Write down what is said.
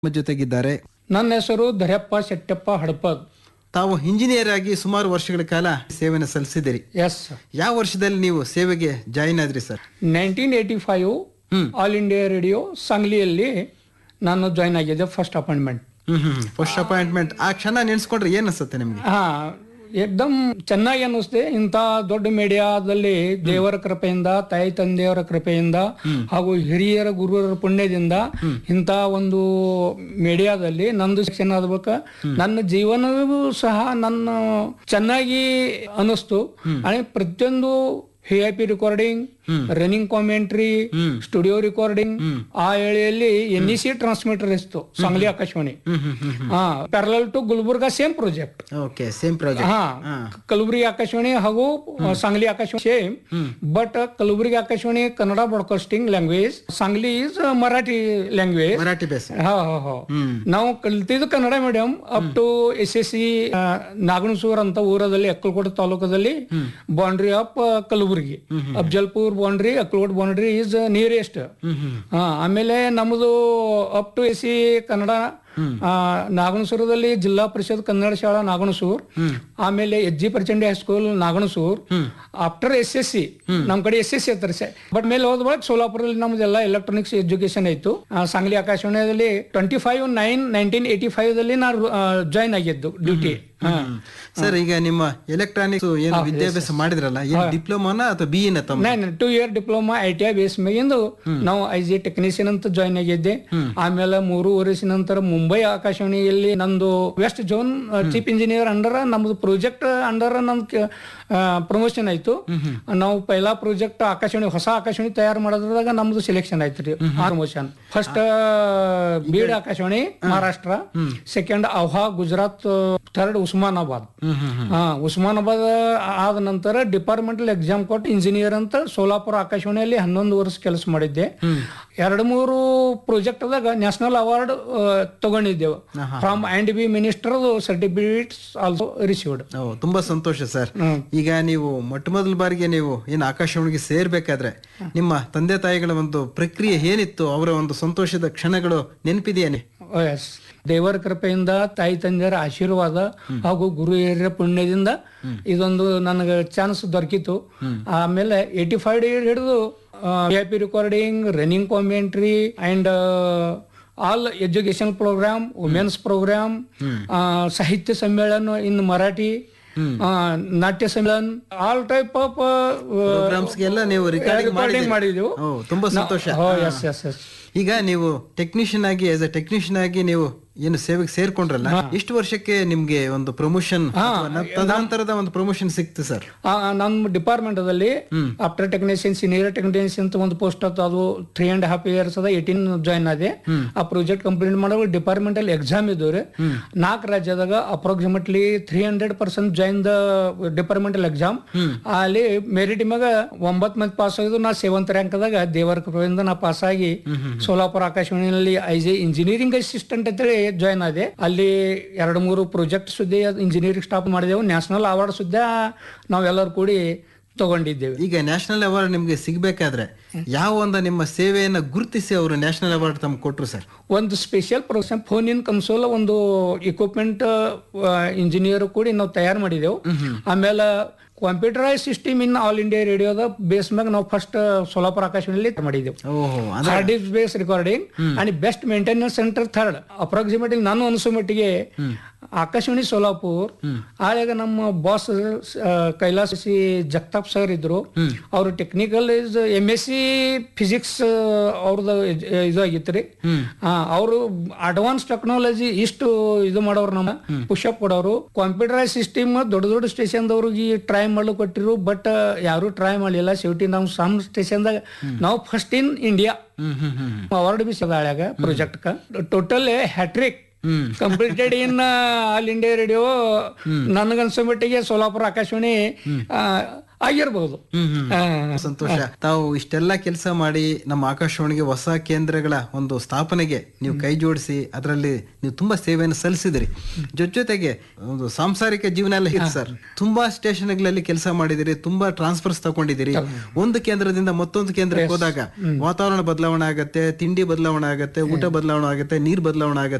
ನಮ್ಮ ಜೊತೆಗಿದ್ದಾರೆ ನನ್ನ ಹೆಸರು ಧರ್ಯಪ್ಪ ಶೆಟ್ಟಪ್ಪ ಹಡಪದ್ ತಾವು ಇಂಜಿನಿಯರ್ ಆಗಿ ಸುಮಾರು ವರ್ಷಗಳ ಕಾಲ ಸೇವೆಯನ್ನು ಸಲ್ಲಿಸಿದಿರಿ ಎಸ್ ಯಾವ ವರ್ಷದಲ್ಲಿ ನೀವು ಸೇವೆಗೆ ಜಾಯಿನ್ ಆದ್ರಿ sir nineteen eighty five All India Radio ಸಂಗ್ಲಿಯಲ್ಲಿ ನಾನು ಜಾಯ್ನ್ ಆಗಿದ್ದೆ first appointment hmm hmm first appointment ಆ ಕ್ಷಣ ನೆನ್ಸ್ಕೊಂಡ್ರೆ ಏನ್ ಅನ್ಸುತ್ತೆ ನಿಮ್ಗೆ ಹಾ ಏಕ್ದಮ್ ಚೆನ್ನಾಗಿ ಅನ್ನಿಸ್ತೆ ಇಂಥ ದೊಡ್ಡ ಮೀಡಿಯಾದಲ್ಲಿ ದೇವರ ಕೃಪೆಯಿಂದ ತಾಯಿ ತಂದೆಯವರ ಕೃಪೆಯಿಂದ ಹಾಗೂ ಹಿರಿಯರ ಗುರುವರ ಪುಣ್ಯದಿಂದ ಇಂಥ ಒಂದು ಮೀಡಿಯಾದಲ್ಲಿ ನಂದು ಶಿಕ್ಷಣ ಆಗ್ಬೇಕ ನನ್ನ ಜೀವನವೂ ಸಹ ನನ್ನ ಚೆನ್ನಾಗಿ ಅನಿಸ್ತು आणि ಪ್ರತಿಯೊಂದು V I P recording running commentary studio recording ಆ ವೇಳೆಯಲ್ಲಿ ಎನ್ ಇ ಸಿ ಟ್ರಾನ್ಸ್ಮಿಟರ್ ಇತ್ತು ಸಾಂಗ್ಲಿ ಆಕಾಶವಾಣಿ ಹಾ parallel to Gulbarga same project okay same project ಹಾ ಕಲಬುರಗಿ ಆಕಾಶವಾಣಿ ಹಾಗೂ Sangli Akashvani same but Kalaburagi Akashvani Kannada broadcasting language Sangli is Marathi language Marathi base ಹಾ ಹಾ ಹಾ ನಾವು ಕಲ್ತಿದ್ದು Kannada medium up to S S C Naganasur ಅಂತ ಊರದಲ್ಲಿ ಅಕ್ಕಲಕೋಟೆ ತಾಲೂಕದಲ್ಲಿ boundary of Kalaburagi Afzalpur boundary Akkalkot boundary is nearest ಹಾ ಆಮೇಲೆ ನಮ್ಮದು up to S C Kannada ಆ, ನಾಗಣಸೂರದಲ್ಲಿ ಜಿಲ್ಲಾ ಪರಿಷತ್ ಕನ್ನಡ ಶಾಲಾ ನಾಗಣಸೂರ್ ಆಮೇಲೆ H G Prachandi high school Naganasur after S S C ನಮ್ ಕಡೆ ಎಸ್ ಎಸ್ ಸಿ ಅಂತಾರೆ ಬಟ್ ಮೇಲೆ ಹೋದ ಬಳಿಕ ಸೋಲಾಪುರದಲ್ಲಿ ನಮ್ದೆಲ್ಲ ಎಲೆಕ್ಟ್ರಾನಿಕ್ಸ್ ಎಜುಕೇಶನ್ ಆಯ್ತು ಆ, ಸಾಂಗ್ಲಿ ಆಕಾಶವಾಣಿಯಲ್ಲಿ twenty five nine nineteen eighty five ದಲ್ಲಿ ನಾನು ಜಾಯ್ನ್ ಆಗಿದ್ದು ಡ್ಯೂಟಿ ಸರ್ ಈಗ ನಿಮ್ಮ ಎಲೆಕ್ಟ್ರಾನಿಕ್ಸ್ ಏನು ವಿದ್ಯಾಭ್ಯಾಸ ಮಾಡಿದ್ರಲ್ಲ ಏನು ಡಿಪ್ಲೊಮಾನ ಅಥವಾ ಬಿ ಎನ ತಮ್ಮ ನಾನು two year diploma I T I base ಮೇಗಿಂದು ನಾವು ಐ ಜಿ ಟೆಕ್ನಿಷಿಯನ್ ಅಂತ ಜಾಯ್ನ್ ಆಗಿದ್ದೆ ಆಮೇಲೆ ಮೂರು ವರ್ಷ ನಂತರ ಮುಂಬೈ ಆಕಾಶವಾಣಿಯಲ್ಲಿ ನಂದು west zone chief engineer under ನಮ್ದು ಪ್ರಾಜೆಕ್ಟ್ ಅಂಡರ್ ನಮ್ದು ಪ್ರಮೋಷನ್ ಆಯ್ತು ನಾವು ಪೈಲಾ ಪ್ರಾಜೆಕ್ಟ್ ಆಕಾಶವಾಣಿ ಹೊಸ ಆಕಾಶವಾಣಿ ತಯಾರು ಮಾಡೋದ್ರಾಗ ನಮ್ದು ಸೆಲೆಕ್ಷನ್ ಆಯ್ತು re promotion first Beed Akashvani Maharashtra second ಅಹಾ ಗುಜರಾತ್ ಥರ್ಡ್ ಉಸ್ಮಾನಾಬಾದ್ ಹಾ ಉಸ್ಮಾನಾಬಾದ್ ಆದ ನಂತರ ಡಿಪಾರ್ಟ್ಮೆಂಟಲ್ ಎಕ್ಸಾಮ್ ಕೊಟ್ಟು ಇಂಜಿನಿಯರ್ ಅಂತ ಸೋಲಾಪುರ ಆಕಾಶವಾಣಿಯಲ್ಲಿ ಹನ್ನೊಂದು ವರ್ಷ ಕೆಲಸ ಮಾಡಿದ್ದೆ ಎರಡು ಮೂರು ಪ್ರಾಜೆಕ್ಟ್ ದಾಗ ನ್ಯಾಷನಲ್ ಅವಾರ್ಡ್ ತಗೊಂಡಿದ್ದೆವು from and B minister certificates also received ಓ ತುಂಬಾ ಸಂತೋಷ ಸರ್ ಈಗ ನೀವು ಮೊಟ್ಟ ಮೊದಲ ಬಾರಿಗೆ ನೀವು ಏನು ಆಕಾಶವಾಣಿಗೆ ಸೇರ್ಬೇಕಾದ್ರೆ ನಿಮ್ಮ ತಂದೆ ತಾಯಿಗಳ ಒಂದು ಪ್ರಕ್ರಿಯೆ ಏನಿತ್ತು ಅವರ ಒಂದು ಸಂತೋಷದ ಕ್ಷಣಗಳು ನೆನಪಿದೆಯಾ ಎಸ್ ದೇವರ ಕೃಪೆಯಿಂದ ತಾಯಿ ತಂದೆಯರ ಆಶೀರ್ವಾದ ಹಾಗೂ ಗುರು ಹಿರಿಯರ ಪುಣ್ಯದಿಂದ ಇದೊಂದು ನನಗೆ ಚಾನ್ಸ್ ದೊರಕಿತು ಆಮೇಲೆ ಏಯ್ಟಿ ಫೈವ್ ಹಿಡಿದು V I P recording running commentary and all education programme women's programme ಸಾಹಿತ್ಯ ಸಮ್ಮೇಳನ ಇನ್ ಮರಾಠಿ ಆ, ನಾಟ್ಯ ಸಮ್ಮೇಳನ ಆಲ್ ಟೈಪ್ ಆಫ್ ಪ್ರೋಗ್ರಾಮ್ಸ್ಗೆಲ್ಲ ನೀವು ರಿಕಾರ್ಡಿಂಗ್ ರೆಕಾರ್ಡಿಂಗ್ ಮಾಡಿದೆವು ಓ ತುಂಬಾ ಸಂತೋಷ ಎಸ್ ಎಸ್ ಎಸ್ ಈಗ ನೀವು ಟೆಕ್ನಿಷಿಯನ್ ಆಗಿ ಆಸ್ ಎ ಟೆಕ್ನಿಷಿಯನ್ ಆಗಿ ನೀವು ಏನು ಸೇವೆಗೆ ಸೇರ್ಕೊಂಡ್ರಲ್ಲ ಎಷ್ಟು ವರ್ಷಕ್ಕೆ ನಿಮ್ಗೆ ಒಂದು ಪ್ರಮೋಷನ್ ತದನಂತರದ ಒಂದು ಪ್ರಮೋಷನ್ ಸಿಕ್ತು ಸರ್ ಆ, ನಮ್ಮ ಡಿಪಾರ್ಟ್ಮೆಂಟ್ ಅಲ್ಲಿ ಆಫ್ಟರ್ ಟೆಕ್ನಿಷಿಯನ್ ಸೀನಿಯರ್ ಟೆಕ್ನಿಷಿಯನ್ ಅಂತ ಒಂದು ಪೋಸ್ಟ್ ಆಯ್ತು ಅದು ತ್ರೀ ಅಂಡ್ ಹಾಫ್ ಇಯರ್ಸ್ ಅದ ಏಟೀನ್ ಜಾಯ್ನ್ ಆದೆ ಆ ಪ್ರಾಜೆಕ್ಟ್ ಕಂಪ್ಲೀಟ್ ಮಾಡೋ ಡಿಪಾರ್ಟ್ಮೆಂಟ್ ಅಲ್ಲಿ ಎಕ್ಸಾಮ್ ಇದ್ದವ್ರೆ ನಾಲ್ಕು ರಾಜ್ಯದಾಗ approximately three hundred percent join the departmental exam ಅಲ್ಲಿ ಮೆರಿಟ್ ಮ್ಯಾಗ ಒಂಬತ್ ಮಂದಿ ಪಾಸ್ ಆಗಿದ್ದು ನಾ ಸೆವೆಂತ್ ರ್ಯಾಂಕ್ ದಾಗ ದೇವರ ಕೃಪೆಯಿಂದ ನಾ ಪಾಸ್ ಆಗಿ ಸೋಲಾಪುರ ಆಕಾಶವಾಣಿಯಲ್ಲಿ ಐಸ್ ಎ ಇಂಜಿನಿಯರಿಂಗ್ ಅಸಿಸ್ಟೆಂಟ್ ಅಂತೇಳಿ ಜಾಯ್ನ್ ಆದೆ ಅಲ್ಲಿ ಎರಡು ಮೂರು ಪ್ರಾಜೆಕ್ಟ್ ಸುದ್ದಿ ಇಂಜಿನಿಯರಿಂಗ್ ಸ್ಟಾಪ್ ಮಾಡಿದೆವು ನ್ಯಾಷನಲ್ ಅವಾರ್ಡ್ ಸುದ್ದ ನಾವೆಲ್ಲರೂ ಕೂಡಿ ತಗೊಂಡಿದ್ದೇವೆ ಈಗ ನ್ಯಾಷನಲ್ ಅವಾರ್ಡ್ ನಿಮ್ಗೆ ಸಿಗ್ಬೇಕಾದ್ರೆ ಯಾವ ಒಂದು ನಿಮ್ಮ ಸೇವೆಯನ್ನ ಗುರುತಿಸಿ ಅವರು ನ್ಯಾಷನಲ್ ಅವಾರ್ಡ್ ತಮ್ಗೆ ಕೊಟ್ರು ಸರ್ ಒಂದು special programme phone in console ಒಂದು ಇಕ್ವಿಪ್ಮೆಂಟ್ ಇಂಜಿನಿಯರ್ ಕೂಡಿ ನಾವು ತಯಾರು ಮಾಡಿದೆವು ಆಮೇಲೆ computerise system in All India ರೇಡಿಯೋದ ಬೇಸ್ ಮ್ಯಾಗ ನಾವು ಫಸ್ಟ್ ಸೋಲಾಪುರ ಆಕಾಶವಾಣಿಯಲ್ಲಿ ಮಾಡಿದೆವು ಓಹೋ ಅಂದ್ರೆ hard disk base recording and best maintenance centre third approximately ನಾನು ಅನಿಸೋ ಮಟ್ಟಿಗೆ ಆಕಾಶವಾಣಿ ಸೋಲಾಪುರ್ ಆಗ ನಮ್ಮ boss Kailas C Jagtap sir ಇದ್ರು ಅವರು technical is M S C physics ಅವ್ರದ್ದು ಇದು ಆಗಿತ್ತು ರೀ ಅವರು ಅಡ್ವಾನ್ಸ್ ಟೆಕ್ನಾಲಜಿ ಇಷ್ಟು ಇದು ಮಾಡೋರು ನಮ್ಮ ಪುಷಪ್ ಕೊಡೋರು ಕಂಪ್ಯೂಟರೈಸ್ ಸಿಸ್ಟಮ್ ದೊಡ್ಡ ದೊಡ್ಡ ಸ್ಟೇಷನ್ದವ್ರಿಗೆ ಟ್ರೈ ಮಾಡ್ಲಿಕ್ಕೆ ಕೊಟ್ಟಿರು ಬಟ್ ಯಾರು ಟ್ರೈ ಮಾಡಲಿಲ್ಲ ಸೇಫ್ಟಿ ನಾವು ಸಮ್ ಸ್ಟೇಷನ್ದಾಗ ನಾವು first in India hmm hmm hmm award B ಸಿಗಾಳ್ಯಾಗ project total hat trick completed in All India Radio ನನಗನ್ಸೋ ಮಟ್ಟಿಗೆ ಸೋಲಾಪುರ ಆಕಾಶವಾಣಿ ಆಗಿರ್ಬಹುದು ಹ್ಮ್ ಹ್ಮ್ ಆ, ಸಂತೋಷ ತಾವು ಇಷ್ಟೆಲ್ಲ ಕೆಲಸ ಮಾಡಿ ನಮ್ಮ ಆಕಾಶವಾಣಿಗೆ ಹೊಸ ಕೇಂದ್ರಗಳ ಒಂದು ಸ್ಥಾಪನೆಗೆ ನೀವು ಕೈ ಜೋಡಿಸಿ ಅದರಲ್ಲಿ ನೀವು ತುಂಬಾ ಸೇವೆಯನ್ನು ಸಲ್ಲಿಸಿದಿರಿ ಜೊತೆ ಜೊತೆಗೆ ಒಂದು ಸಾಂಸಾರಿಕ ಜೀವನ ಎಲ್ಲ ಇತ್ತು ಸರ್ ತುಂಬಾ ಸ್ಟೇಷನ್ಗಳಲ್ಲಿ ಕೆಲಸ ಮಾಡಿದಿರಿ ತುಂಬಾ ಟ್ರಾನ್ಸ್ಫರ್ಸ್ ತಗೊಂಡಿದ್ದೀರಿ ಒಂದು ಕೇಂದ್ರದಿಂದ ಮತ್ತೊಂದು ಕೇಂದ್ರಕ್ಕೆ ಹೋದಾಗ ವಾತಾವರಣ ಬದಲಾವಣೆ ಆಗತ್ತೆ ತಿಂಡಿ ಬದಲಾವಣೆ ಆಗತ್ತೆ ಊಟ ಬದಲಾವಣೆ ಆಗತ್ತೆ ನೀರ್ ಬದಲಾವಣೆ ಆಗತ್ತೆ